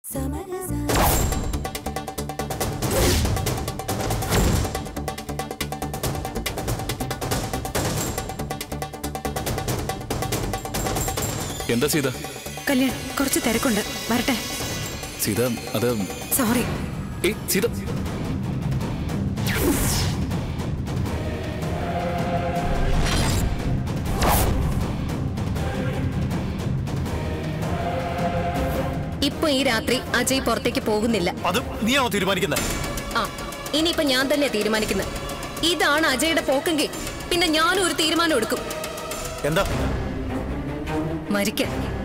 എന്താ സീത കല്യാൺ കുറച്ച് തിരക്കുണ്ട് വരട്ടെ സീത അത് സോറി ഏയ് സീത ഇപ്പൊ ഈ രാത്രി അജയ് പുറത്തേക്ക് പോകുന്നില്ല അത് നീയാണോ തീരുമാനിക്കുന്നത് ആ ഇനിയിപ്പൊ ഞാൻ തന്നെ തീരുമാനിക്കുന്നത് ഇതാണ് അജയുടെ പോക്കെങ്കിൽ പിന്നെ ഞാനും ഒരു തീരുമാനം എടുക്കും എന്താ മരിക്കാൻ